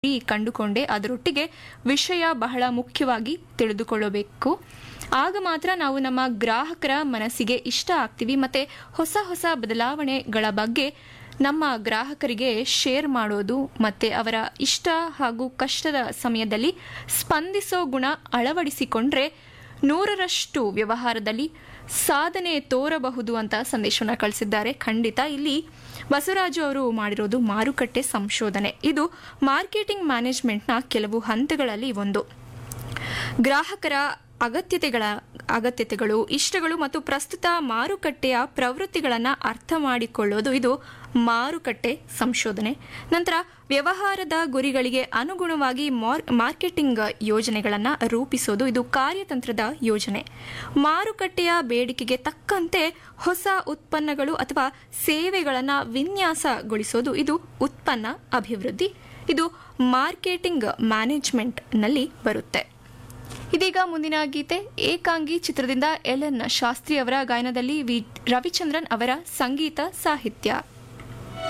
ಕಂಡುಕೊಂಡೆ ಅದರೊಟ್ಟಿಗೆ ವಿಷಯ ಬಹಳ ಮುಖ್ಯವಾಗಿ ತಿಳಿದುಕೊಳ್ಳಬೇಕು ಆಗ ಮಾತ್ರ ನಾವು ನಮ್ಮ ಗ್ರಾಹಕರ ಮನಸ್ಸಿಗೆ ಇಷ್ಟ ಆಗ್ತೀವಿ ಮತ್ತೆ ಹೊಸ ಹೊಸ ಬದಲಾವಣೆಗಳ ಬಗ್ಗೆ ನಮ್ಮ ಗ್ರಾಹಕರಿಗೆ ಶೇರ್ ಮಾಡೋದು ಮತ್ತೆ ಅವರ ಇಷ್ಟ ಹಾಗೂ ಕಷ್ಟದ ಸಮಯದಲ್ಲಿ ಸ್ಪಂದಿಸೋ ಗುಣ ಅಳವಡಿಸಿಕೊಂಡ್ರೆ ನೂರರಷ್ಟು ವ್ಯವಹಾರದಲ್ಲಿ ಸಾಧನೆ ತೋರಬಹುದು ಅಂತ ಸಂದೇಶವನ್ನು ಕಳಿಸಿದ್ದಾರೆ ಖಂಡಿತ ಇಲ್ಲಿ ಬಸವರಾಜು ಅವರು ಮಾಡಿರೋದು ಮಾರುಕಟ್ಟೆ ಸಂಶೋಧನೆ ಇದು ಮಾರ್ಕೆಟಿಂಗ್ ಮ್ಯಾನೇಜ್ಮೆಂಟ್ನ ಕೆಲವು ಹಂತಗಳಲ್ಲಿ ಒಂದು ಗ್ರಾಹಕರ ಅಗತ್ಯತೆಗಳ ಅಗತ್ಯತೆಗಳು ಇಷ್ಟಗಳು ಮತ್ತು ಪ್ರಸ್ತುತ ಮಾರುಕಟ್ಟೆಯ ಪ್ರವೃತ್ತಿಗಳನ್ನು ಅರ್ಥ ಮಾಡಿಕೊಳ್ಳೋದು ಇದು ಮಾರುಕಟ್ಟೆ ಸಂಶೋಧನೆ ನಂತರ ವ್ಯವಹಾರದ ಗುರಿಗಳಿಗೆ ಅನುಗುಣವಾಗಿ ಮಾರ್ ಮಾರ್ಕೆಟಿಂಗ್ ಯೋಜನೆಗಳನ್ನು ರೂಪಿಸೋದು ಇದು ಕಾರ್ಯತಂತ್ರದ ಯೋಜನೆ ಮಾರುಕಟ್ಟೆಯ ಬೇಡಿಕೆಗೆ ತಕ್ಕಂತೆ ಹೊಸ ಉತ್ಪನ್ನಗಳು ಅಥವಾ ಸೇವೆಗಳನ್ನು ವಿನ್ಯಾಸಗೊಳಿಸೋದು ಇದು ಉತ್ಪನ್ನ ಅಭಿವೃದ್ಧಿ ಇದು ಮಾರ್ಕೆಟಿಂಗ್ ಮ್ಯಾನೇಜ್ಮೆಂಟ್ನಲ್ಲಿ ಬರುತ್ತೆ ಇದೀಗ ಮುಂದಿನ ಗೀತೆ ಏಕಾಂಗಿ ಚಿತ್ರದಿಂದ ಎಲ್ ಎನ್ ಶಾಸ್ತ್ರಿ ಅವರ ಗಾಯನದಲ್ಲಿ ವಿ ರವಿಚಂದ್ರನ್ ಅವರ ಸಂಗೀತ ಸಾಹಿತ್ಯ